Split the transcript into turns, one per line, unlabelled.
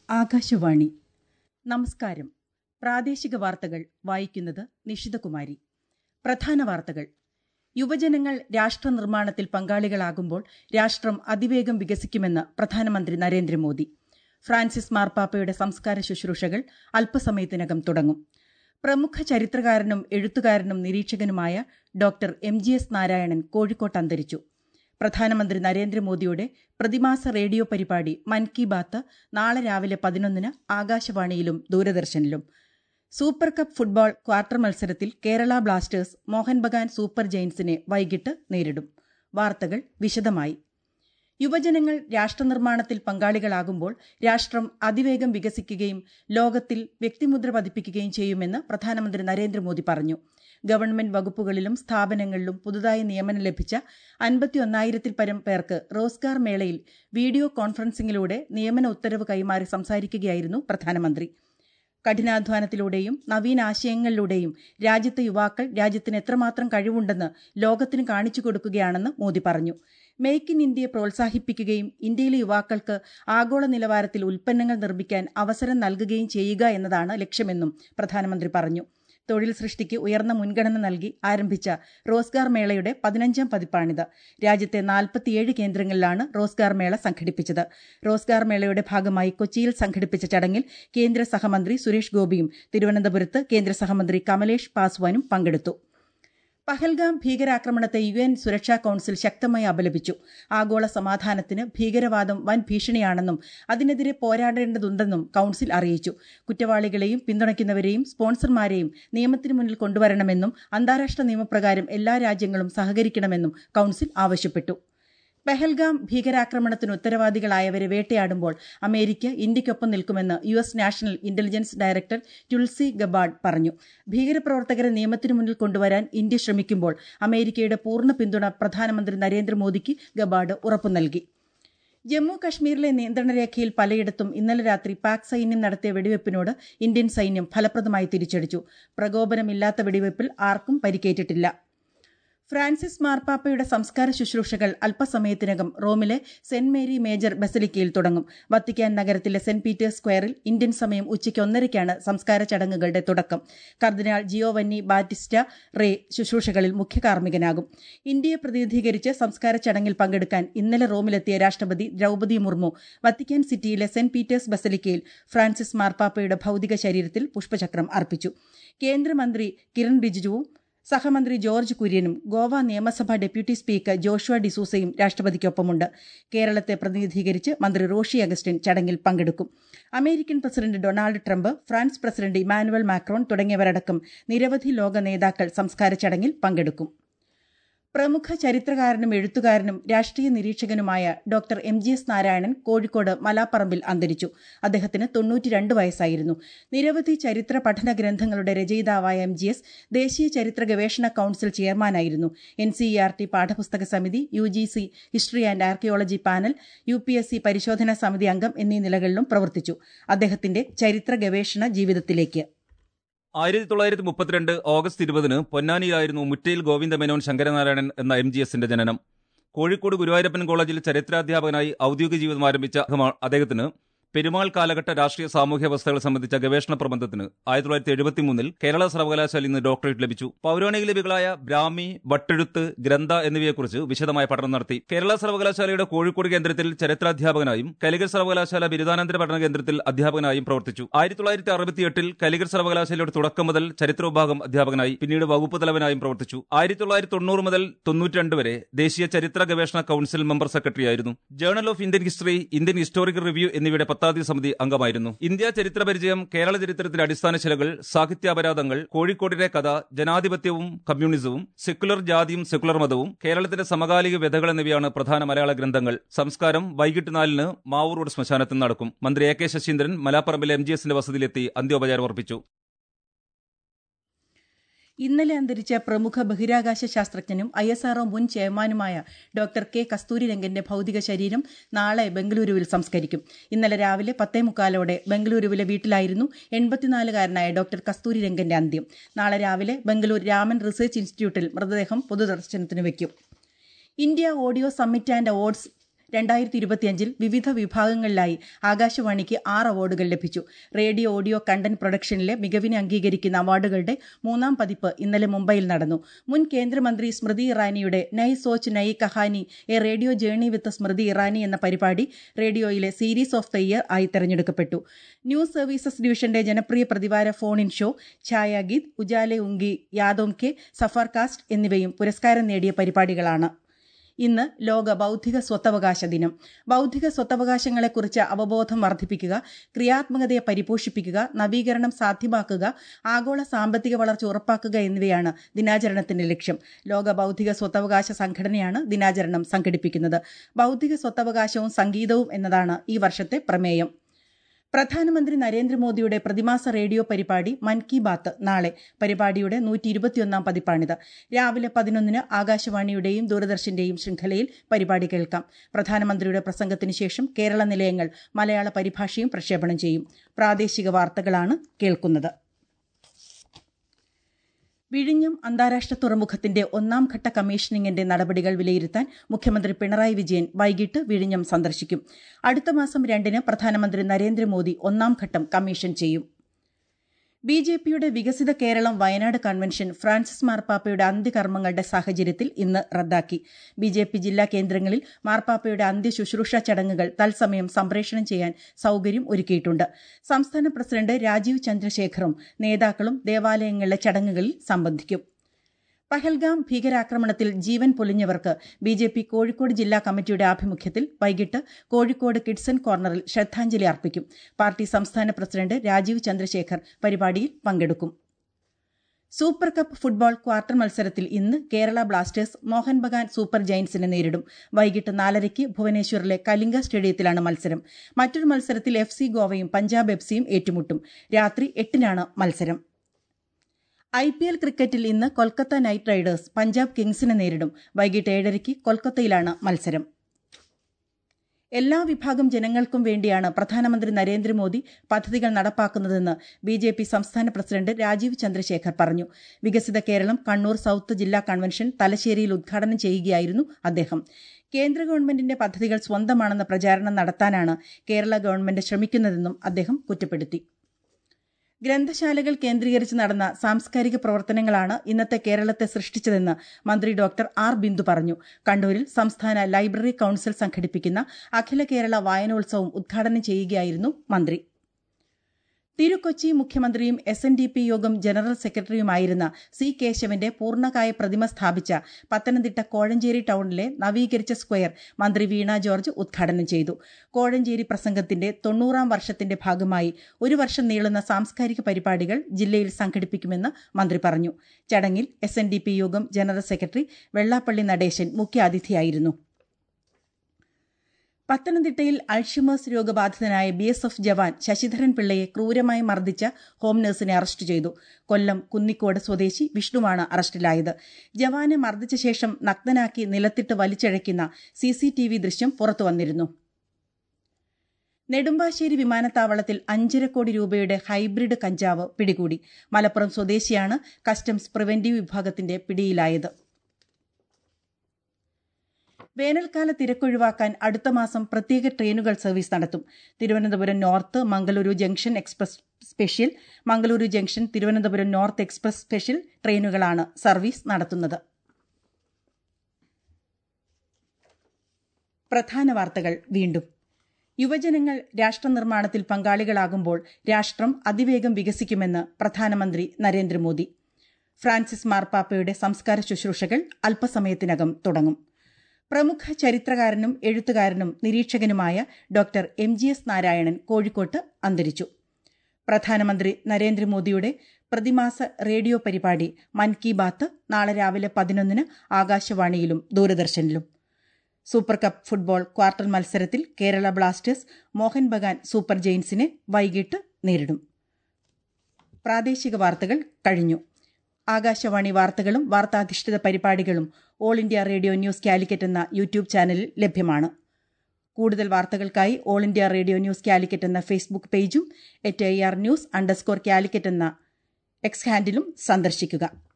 ആകാശവാണി നമസ്കാരം പ്രാദേശിക വാർത്തകൾ വായിക്കുന്നത് നിഷിതകുമാരി പ്രധാന വാർത്തകൾ യുവജനങ്ങൾ രാഷ്ട്ര നിർമ്മാണത്തിൽ പങ്കാളികളാകുമ്പോൾ രാഷ്ട്രം അതിവേഗം വികസിക്കുമെന്ന് പ്രധാനമന്ത്രി നരേന്ദ്രമോദി ഫ്രാൻസിസ് മാർപ്പാപ്പയുടെ സംസ്കാര ശുശ്രൂഷകൾ അല്പസമയത്തിനകം തുടങ്ങും പ്രമുഖ ചരിത്രകാരനും എഴുത്തുകാരനും നിരീക്ഷകനുമായ doctor M G S Narayanan കോഴിക്കോട്ട് അന്തരിച്ചു പ്രധാനമന്ത്രി നരേന്ദ്രമോദിയുടെ പ്രതിമാസ റേഡിയോ പരിപാടി മൻ കി ബാത്ത് നാളെ രാവിലെ പതിനൊന്നിന് ആകാശവാണിയിലും ദൂരദർശനിലും സൂപ്പർ കപ്പ് ഫുട്ബോൾ ക്വാർട്ടർ മത്സരത്തിൽ കേരള ബ്ലാസ്റ്റേഴ്സ് മോഹൻ ബഗാൻ സൂപ്പർ ജെയിൻസിനെ വൈകിട്ട് നേരിടും വാർത്തകൾ വിശദമായി യുവജനങ്ങൾ രാഷ്ട്രനിർമ്മാണത്തിൽ പങ്കാളികളാകുമ്പോൾ രാഷ്ട്രം അതിവേഗം വികസിക്കുകയും ലോകത്തിൽ വ്യക്തിമുദ്ര പതിപ്പിക്കുകയും ചെയ്യുമെന്ന് പ്രധാനമന്ത്രി നരേന്ദ്രമോദി പറഞ്ഞു ഗവൺമെന്റ് വകുപ്പുകളിലും സ്ഥാപനങ്ങളിലും പുതുതായി നിയമനം ലഭിച്ച അൻപത്തിയൊന്നായിരത്തിൽ പരം പേർക്ക് റോസ്ഗാർ മേളയിൽ വീഡിയോ കോൺഫറൻസിംഗിലൂടെ നിയമന ഉത്തരവ് കൈമാറി സംസാരിക്കുകയായിരുന്നു പ്രധാനമന്ത്രി കഠിനാധ്വാനത്തിലൂടെയും നവീനാശയങ്ങളിലൂടെയും രാജ്യത്തെ യുവാക്കൾ രാജ്യത്തിന് എത്രമാത്രം കഴിവുണ്ടെന്ന് ലോകത്തിന് കാണിച്ചു കൊടുക്കുകയാണെന്ന് മോദി പറഞ്ഞു മേക്ക് ഇൻ ഇന്ത്യയെ പ്രോത്സാഹിപ്പിക്കുകയും ഇന്ത്യയിലെ യുവാക്കൾക്ക് ആഗോള നിലവാരത്തിൽ ഉൽപ്പന്നങ്ങൾ നിർമ്മിക്കാൻ അവസരം നൽകുകയും ചെയ്യുക എന്നതാണ് ലക്ഷ്യമെന്നും പ്രധാനമന്ത്രി പറഞ്ഞു തൊഴിൽ സൃഷ്ടിക്ക് ഉയർന്ന മുൻഗണന നൽകി ആരംഭിച്ച റോസ്ഗാർ മേളയുടെ പതിനഞ്ചാം പതിപ്പാണിത് രാജ്യത്തെ നാൽപ്പത്തിയേഴ് കേന്ദ്രങ്ങളിലാണ് റോസ്ഗാർ മേള സംഘടിപ്പിച്ചത് റോസ്ഗാർ മേളയുടെ ഭാഗമായി കൊച്ചിയിൽ സംഘടിപ്പിച്ച ചടങ്ങിൽ കേന്ദ്ര സഹമന്ത്രി സുരേഷ് ഗോപിയും തിരുവനന്തപുരത്ത് കേന്ദ്ര സഹമന്ത്രി കമലേഷ് പാസ്വാനും പങ്കെടുത്തു പഹൽഗാം ഭീകരാക്രമണത്തെ യു എൻ സുരക്ഷാ കൌൺസിൽ ശക്തമായി അപലപിച്ചു ആഗോള സമാധാനത്തിന് ഭീകരവാദം വൻ ഭീഷണിയാണെന്നും അതിനെതിരെ പോരാടേണ്ടതുണ്ടെന്നും കൌൺസിൽ അറിയിച്ചു കുറ്റവാളികളെയും പിന്തുണയ്ക്കുന്നവരെയും സ്പോൺസർമാരെയും നിയമത്തിന് മുന്നിൽ കൊണ്ടുവരണമെന്നും അന്താരാഷ്ട്ര നിയമപ്രകാരം എല്ലാ രാജ്യങ്ങളും സഹകരിക്കണമെന്നും കൌൺസിൽ ആവശ്യപ്പെട്ടു പെഹൽഗാം ഭീകരാക്രമണത്തിന് ഉത്തരവാദികളായവരെ വേട്ടയാടുമ്പോൾ അമേരിക്ക ഇന്ത്യയ്ക്കൊപ്പം നിൽക്കുമെന്ന് U S national intelligence director Tulsi Gabbard പറഞ്ഞു ഭീകരപ്രവർത്തകരെ നിയമത്തിനു മുന്നിൽ കൊണ്ടുവരാൻ ഇന്ത്യ ശ്രമിക്കുമ്പോൾ അമേരിക്കയുടെ പൂർണ്ണ പിന്തുണ പ്രധാനമന്ത്രി നരേന്ദ്രമോദിക്ക് ഗബാർഡ് ഉറപ്പു നൽകി ജമ്മു കശ്മീരിലെ നിയന്ത്രണ രേഖയിൽ പലയിടത്തും ഇന്നലെ രാത്രി പാക് സൈന്യം നടത്തിയ വെടിവെപ്പിനോട് ഇന്ത്യൻ സൈന്യം ഫലപ്രദമായി തിരിച്ചടിച്ചു പ്രകോപനമില്ലാത്ത വെടിവെപ്പിൽ ആർക്കും പരിക്കേറ്റിട്ടില്ല ഫ്രാൻസിസ് മാർപ്പാപ്പയുടെ സംസ്കാര ശുശ്രൂഷകൾ അല്പസമയത്തിനകം റോമിലെ സെന്റ് മേരി മേജർ ബസലിക്കയിൽ തുടങ്ങും വത്തിക്കാൻ നഗരത്തിലെ സെന്റ് പീറ്റേഴ്സ് സ്ക്വയറിൽ ഇന്ത്യൻ സമയം ഉച്ചയ്ക്ക് ഒന്നരയ്ക്കാണ് സംസ്കാര ചടങ്ങുകളുടെ തുടക്കം കർദിനാൾ ജിയോവന്നി ബാറ്റിസ്റ്റ റേ ശുശ്രൂഷകളിൽ മുഖ്യ കാർമ്മികനാകും ഇന്ത്യയെ പ്രതിനിധീകരിച്ച് സംസ്കാര ചടങ്ങിൽ പങ്കെടുക്കാൻ ഇന്നലെ റോമിലെത്തിയ രാഷ്ട്രപതി ദ്രൌപതി മുർമു വത്തിക്കാൻ സിറ്റിയിലെ സെന്റ് പീറ്റേഴ്സ് ബസലിക്കയിൽ ഫ്രാൻസിസ് മാർപ്പാപ്പയുടെ ഭൌതിക ശരീരത്തിൽ പുഷ്പചക്രം അർപ്പിച്ചു കേന്ദ്രമന്ത്രി കിരൺ റിജിജുവും സഹമന്ത്രി ജോർജ് കുര്യനും ഗോവ നിയമസഭാ ഡെപ്യൂട്ടി സ്പീക്കർ ജോഷുവ ഡിസൂസയും രാഷ്ട്രപതിക്കൊപ്പമുണ്ട് കേരളത്തെ പ്രതിനിധീകരിച്ച് മന്ത്രി റോഷി അഗസ്റ്റിൻ ചടങ്ങിൽ പങ്കെടുക്കും American president Donald Trump France president Emmanuel Macron തുടങ്ങിയവരടക്കം നിരവധി ലോക നേതാക്കൾ സംസ്കാര ചടങ്ങിൽ പങ്കെടുക്കും പ്രമുഖ ചരിത്രകാരനും എഴുത്തുകാരനും രാഷ്ട്രീയ നിരീക്ഷകനുമായ doctor M G S Narayanan Kozhikode മലാപ്പറമ്പിൽ അന്തരിച്ചു അദ്ദേഹത്തിന് തൊണ്ണൂറ്റിരണ്ട് വയസ്സായിരുന്നു നിരവധി ചരിത്ര പഠന ഗ്രന്ഥങ്ങളുടെ രചയിതാവായ എം ജി എസ് ദേശീയ ചരിത്ര ഗവേഷണ കൌൺസിൽ ചെയർമാനായിരുന്നു N C E R T പാഠപുസ്തക സമിതി U G C history and archaeology panel U P S C പരിശോധനാ സമിതി അംഗം എന്നീ നിലകളിലും പ്രവർത്തിച്ചു അദ്ദേഹത്തിന്റെ ചരിത്ര ഗവേഷണ ജീവിതത്തിലേക്ക്
ആയിരത്തി തൊള്ളായിരത്തി മുപ്പത്തിരണ്ട് ഓഗസ്റ്റ് ഇരുപതിന് പൊന്നാനിയിലായിരുന്നു മുറ്റയിൽ ഗോവിന്ദമേനോൻ ശങ്കരനാരായണൻ എന്ന എം ജി എസിന്റെ ജനനം കോഴിക്കോട് ഗുരുവായൂരപ്പൻ കോളേജിൽ ചരിത്രാധ്യാപകനായി ഔദ്യോഗിക ജീവിതം ആരംഭിച്ച അദ്ദേഹത്തിന് പെരുമാൾ കാലഘട്ട രാഷ്ട്രീയ സാമൂഹ്യ വ്യവസ്ഥകൾ സംബന്ധിച്ച ഗവേഷണ പ്രബന്ധത്തിന് ആയിരത്തി തൊള്ളായിരത്തി എഴുപത്തി മൂന്നിൽ കേരള സർവകലാശാലയിൽ നിന്ന് ഡോക്ടറേറ്റ് ലഭിച്ചു പൗരാണിക ലിപികളായ ബ്രാഹ്മി വട്ടെഴുത്ത് ഗ്രന്ഥ എന്നിവയെക്കുറിച്ച് വിശദമായ പഠനം നടത്തി കേരള സർവകലാശാലയുടെ കോഴിക്കോട് കേന്ദ്രത്തിൽ ചരിത്രാധ്യാപകനായും കലികർ സർവകലാശാല ബിരുദാനന്തര പഠന കേന്ദ്രത്തിൽ അധ്യാപകനായും പ്രവർത്തിച്ചു ആയിരത്തി തൊള്ളായിരത്തി അറുപത്തിയെട്ടിൽ കലികർ സർവകലാശാലയുടെ തുടക്കം മുതൽ ചരിത്ര വിഭാഗം അധ്യാപകനായി പിന്നീട് വകുപ്പ് തലവനായും പ്രവർത്തിച്ചു ആയിരത്തി തൊള്ളായിരത്തി തൊണ്ണൂറ് മുതൽ തൊണ്ണൂറ്റിരണ്ട് വരെ ദേശീയ ചരിത്ര ഗവേഷണ കൌൺസിൽ മെമ്പർ സെക്രട്ടറിയായിരുന്നു journal of Indian history Indian historical review എന്നിവയുടെ പത്താതി സമിതി അംഗമായിരുന്നു ഇന്ത്യ ചരിത്ര പരിചയം കേരള ചരിത്രത്തിന്റെ അടിസ്ഥാന ശിലകൾ സാഹിത്യാപരാധങ്ങൾ കോഴിക്കോടിന്റെ കഥ ജനാധിപത്യവും കമ്മ്യൂണിസവും സെക്കുലർ ജാതിയും സെക്കുലർ മതവും കേരളത്തിന്റെ സമകാലിക വ്യഥകൾ എന്നിവയാണ് പ്രധാന മലയാള ഗ്രന്ഥങ്ങൾ സംസ്കാരം വൈകിട്ട് നാലിന് മാവൂർ റോഡ് ശ്മശാനത്തിൽ നടക്കും മന്ത്രി എ കെ ശശീന്ദ്രൻ മലാപ്പറമ്പിലെ എം ജി എസിന്റെ വസതിയിലെത്തി അന്ത്യോപചാരം അർപ്പിച്ചു
ഇന്നലെ അന്തരിച്ച പ്രമുഖ ബഹിരാകാശ ശാസ്ത്രജ്ഞനും ഐ എസ് ആർഒ മുൻ ചെയർമാനുമായ ഡോക്ടർ കെ കസ്തൂരിരംഗന്റെ ഭൌതിക ശരീരം നാളെ ബംഗളൂരുവിൽ സംസ്കരിക്കും ഇന്നലെ രാവിലെ പത്തേ മുക്കാലോടെ ബംഗളൂരുവിലെ വീട്ടിലായിരുന്നു എൺപത്തിനാലുകാരനായ ഡോക്ടർ കസ്തൂരിരംഗന്റെ അന്ത്യം നാളെ രാവിലെ ബംഗളൂരു രാമൻ റിസർച്ച് ഇൻസ്റ്റിറ്റ്യൂട്ടിൽ മൃതദേഹം പൊതുദർശനത്തിന് വയ്ക്കും India audio summit and awards രണ്ടായിരത്തി ഇരുപത്തിയഞ്ചിൽ വിവിധ വിഭാഗങ്ങളിലായി ആകാശവാണിക്ക് ആറ് അവാർഡുകൾ ലഭിച്ചു റേഡിയോ ഓഡിയോ കണ്ടന്റ് പ്രൊഡക്ഷനിലെ മികവിനെ അംഗീകരിക്കുന്ന അവാർഡുകളുടെ മൂന്നാം പതിപ്പ് ഇന്നലെ മുംബൈയിൽ നടന്നു മുൻ കേന്ദ്രമന്ത്രി സ്മൃതി ഇറാനിയുടെ Nayi Soch Nayi Kahani a radio journey with Smriti Irani എന്ന പരിപാടി റേഡിയോയിലെ സീരീസ് ഓഫ് ദ ഇയർ ആയി തെരഞ്ഞെടുക്കപ്പെട്ടു ന്യൂസ് സർവീസസ് ഡിവിഷന്റെ ജനപ്രിയ പ്രതിവാര phone in show Chhayageet Ujale Unki Yaadon Ke Safarcast എന്നിവയും പുരസ്കാരം നേടിയ പരിപാടികളാണ് ഇന്ന് ലോക ബൌദ്ധിക സ്വത്തവകാശ ദിനം ബൌദ്ധിക സ്വത്തവകാശങ്ങളെക്കുറിച്ച് അവബോധം വർദ്ധിപ്പിക്കുക ക്രിയാത്മകതയെ പരിപോഷിപ്പിക്കുക നവീകരണം സാധ്യമാക്കുക ആഗോള സാമ്പത്തിക വളർച്ച ഉറപ്പാക്കുക എന്നിവയാണ് ദിനാചരണത്തിന്റെ ലക്ഷ്യം ലോക ബൌദ്ധിക സ്വത്തവകാശ സംഘടനയാണ് ദിനാചരണം സംഘടിപ്പിക്കുന്നത് ബൌദ്ധിക സ്വത്തവകാശവും സംഗീതവും എന്നതാണ് ഈ വർഷത്തെ പ്രമേയം പ്രധാനമന്ത്രി നരേന്ദ്രമോദിയുടെ പ്രതിമാസ റേഡിയോ പരിപാടി മൻ കി ബാത്ത് നാളെ പരിപാടിയുടെ നൂറ്റി ഇരുപത്തിയൊന്നാം പതിപ്പാണിത് രാവിലെ പതിനൊന്നിന് ആകാശവാണിയുടെയും ദൂരദർശന്റെയും ശൃംഖലയിൽ പരിപാടി കേൾക്കാം പ്രധാനമന്ത്രിയുടെ പ്രസംഗത്തിന് ശേഷം കേരള നിലയങ്ങൾ മലയാള പരിഭാഷയും പ്രക്ഷേപണം ചെയ്യും പ്രാദേശിക വാർത്തകളാണ് കേൾക്കുന്നത് വിഴിഞ്ഞം അന്താരാഷ്ട്ര തുറമുഖത്തിന്റെ ഒന്നാം ഘട്ട കമ്മീഷനിങ്ങിന്റെ നടപടികൾ വിലയിരുത്താൻ മുഖ്യമന്ത്രി പിണറായി വിജയൻ വൈകിട്ട് വിഴിഞ്ഞം സന്ദർശിക്കും അടുത്ത മാസം രണ്ടിന് പ്രധാനമന്ത്രി നരേന്ദ്രമോദി ഒന്നാം ഘട്ടം കമ്മീഷൻ ചെയ്യും ബി ജെ പിയുടെ വികസിത കേരളം വയനാട് കൺവെൻഷൻ ഫ്രാൻസിസ് മാർപ്പാപ്പയുടെ അന്ത്യകർമ്മങ്ങളുടെ സാഹചര്യത്തിൽ ഇന്ന് റദ്ദാക്കി ബി ജെ പി ജില്ലാ കേന്ദ്രങ്ങളിൽ മാർപ്പാപ്പയുടെ അന്ത്യ ശുശ്രൂഷ ചടങ്ങുകൾ തത്സമയം സംപ്രേഷണം ചെയ്യാൻ സൌകര്യം ഒരുക്കിയിട്ടുണ്ട് സംസ്ഥാന പ്രസിഡന്റ് രാജീവ് ചന്ദ്രശേഖറും നേതാക്കളും ദേവാലയങ്ങളിലെ ചടങ്ങുകളിൽ സംബന്ധിക്കും പഹൽഗാം ഭീകരാക്രമണത്തിൽ ജീവൻ പൊലിഞ്ഞവർക്ക് ബി ജെ പി കോഴിക്കോട് ജില്ലാ കമ്മിറ്റിയുടെ ആഭിമുഖ്യത്തിൽ വൈകിട്ട് കോഴിക്കോട് കിഡ്സൺ കോർണറിൽ ശ്രദ്ധാഞ്ജലി അർപ്പിക്കും പാർട്ടി സംസ്ഥാന പ്രസിഡന്റ് രാജീവ് ചന്ദ്രശേഖർ പരിപാടിയിൽ പങ്കെടുക്കും സൂപ്പർ കപ്പ് ഫുട്ബോൾ ക്വാർട്ടർ മത്സരത്തിൽ ഇന്ന് കേരള ബ്ലാസ്റ്റേഴ്സ് മോഹൻ ബഗാൻ സൂപ്പർ ജയന്റ്സിനെ നേരിടും വൈകിട്ട് നാലരയ്ക്ക് ഭുവനേശ്വറിലെ കലിംഗ സ്റ്റേഡിയത്തിലാണ് മത്സരം മറ്റൊരു മത്സരത്തിൽ എഫ് സി ഗോവയും പഞ്ചാബ് എഫ് സിയും ഏറ്റുമുട്ടും രാത്രി എട്ടിനാണ് മത്സരം ഐ പി എൽ ക്രിക്കറ്റിൽ ഇന്ന് കൊൽക്കത്ത നൈറ്റ് റൈഡേഴ്സ് പഞ്ചാബ് കിങ്സിനെ നേരിടും വൈകിട്ട് ഏഴരയ്ക്ക് കൊൽക്കത്തയിലാണ് മത്സരം എല്ലാ വിഭാഗം ജനങ്ങൾക്കും വേണ്ടിയാണ് പ്രധാനമന്ത്രി നരേന്ദ്രമോദി പദ്ധതികൾ നടപ്പാക്കുന്നതെന്ന് ബി ജെ പി സംസ്ഥാന പ്രസിഡന്റ് രാജീവ് ചന്ദ്രശേഖർ പറഞ്ഞു വികസിത കേരളം കണ്ണൂർ സൌത്ത് ജില്ലാ കൺവെൻഷൻ തലശ്ശേരിയിൽ ഉദ്ഘാടനം ചെയ്യുകയായിരുന്നു അദ്ദേഹം കേന്ദ്ര ഗവൺമെന്റിന്റെ പദ്ധതികൾ സ്വന്തമാണെന്ന പ്രചാരണം നടത്താനാണ് കേരള ഗവൺമെന്റ് ശ്രമിക്കുന്നതെന്നും അദ്ദേഹം കുറ്റപ്പെടുത്തി ഗ്രന്ഥശാലകൾ കേന്ദ്രീകരിച്ച് നടന്ന സാംസ്കാരിക പ്രവർത്തനങ്ങളാണ് ഇന്നത്തെ കേരളത്തെ സൃഷ്ടിച്ചതെന്ന് മന്ത്രി ഡോക്ടർ ആർ ബിന്ദു പറഞ്ഞു കണ്ണൂരിൽ സംസ്ഥാന ലൈബ്രറി കൌൺസിൽ സംഘടിപ്പിക്കുന്ന അഖില കേരള വായനോത്സവം ഉദ്ഘാടനം ചെയ്യുകയായിരുന്നു മന്ത്രി തിരുക്കൊച്ചി മുഖ്യമന്ത്രിയും S N D P Yogam general സെക്രട്ടറിയുമായിരുന്ന സി കേശവന്റെ പൂർണ്ണകായ പ്രതിമ സ്ഥാപിച്ച പത്തനംതിട്ട കോഴഞ്ചേരി ടൌണിലെ നവീകരിച്ച സ്ക്വയർ മന്ത്രി വീണ ജോർജ് ഉദ്ഘാടനം ചെയ്തു കോഴഞ്ചേരി പ്രസംഗത്തിന്റെ തൊണ്ണൂറാം വർഷത്തിന്റെ ഭാഗമായി ഒരു വർഷം നീളുന്ന സാംസ്കാരിക പരിപാടികൾ ജില്ലയിൽ സംഘടിപ്പിക്കുമെന്ന് മന്ത്രി പറഞ്ഞു ചടങ്ങിൽ S N D P Yogam general secretary Vellappally Natesan മുഖ്യാതിഥിയായിരുന്നു പത്തനംതിട്ടയിൽ അൾഷിമേഴ്സ് രോഗബാധിതനായ ബി എസ് എഫ് ജവാൻ ശശിധരൻ പിള്ളയെ ക്രൂരമായി മർദ്ദിച്ച ഹോം നഴ്സിനെ അറസ്റ്റ് ചെയ്തു കൊല്ലം കുന്നിക്കോട് സ്വദേശി വിഷ്ണുവാണ് അറസ്റ്റിലായത് ജവാനെ മർദ്ദിച്ച ശേഷം നഗ്നനാക്കി നിലത്തിട്ട് വലിച്ചഴയ്ക്കുന്ന സി സി ടി വി ദൃശ്യം പുറത്തുവന്നിരുന്നു നെടുമ്പാശ്ശേരി വിമാനത്താവളത്തിൽ അഞ്ചര കോടി രൂപയുടെ ഹൈബ്രിഡ് കഞ്ചാവ് പിടികൂടി മലപ്പുറം സ്വദേശിയാണ് കസ്റ്റംസ് പ്രിവന്റീവ് വിഭാഗത്തിന്റെ പിടിയിലായത് വേനൽക്കാല തിരക്കൊഴിവാക്കാൻ അടുത്ത മാസം പ്രത്യേക ട്രെയിനുകൾ സർവീസ് നടത്തും Thiruvananthapuram north Mangaluru junction express special Mangaluru junction Thiruvananthapuram north express special ട്രെയിനുകളാണ് സർവീസ് നടത്തുന്നത് പ്രധാന വാർത്തകൾ വീണ്ടും യുവജനങ്ങൾ രാഷ്ട്രനിർമ്മാണത്തിൽ പങ്കാളികളാകുമ്പോൾ രാഷ്ട്രം അതിവേഗം വികസിക്കുമെന്ന് പ്രധാനമന്ത്രി നരേന്ദ്രമോദി ഫ്രാൻസിസ് മാർപ്പാപ്പയുടെ സംസ്കാര ശുശ്രൂഷകൾ അല്പസമയത്തിനകം തുടങ്ങും പ്രമുഖ ചരിത്രകാരനും എഴുത്തുകാരനും നിരീക്ഷകനുമായ doctor M G S Narayanan കോഴിക്കോട്ട് അന്തരിച്ചു പ്രധാനമന്ത്രി നരേന്ദ്രമോദിയുടെ പ്രതിമാസ റേഡിയോ പരിപാടി മൻ കി ബാത്ത് നാളെ രാവിലെ പതിനൊന്നിന് ആകാശവാണിയിലും ദൂരദർശനിലും സൂപ്പർ കപ്പ് ഫുട്ബോൾ ക്വാർട്ടർ മത്സരത്തിൽ കേരള ബ്ലാസ്റ്റേഴ്സ് മോഹൻ ബഗാൻ സൂപ്പർ ജെയിൻസിനെ വൈകിട്ട് നേരിടും പ്രാദേശിക വാർത്തകൾ കഴിഞ്ഞു ആകാശവാണി വാർത്തകളും വാർത്താധിഷ്ഠിത പരിപാടികളും all India radio news Calicut എന്ന യൂട്യൂബ് ചാനലിൽ ലഭ്യമാണ് കൂടുതൽ വാർത്തകൾക്കായി all India radio news Calicut എന്ന ഫേസ്ബുക്ക് പേജും at I R news underscore Calicut എന്ന എക്സ് ഹാൻഡിലും സന്ദർശിക്കുക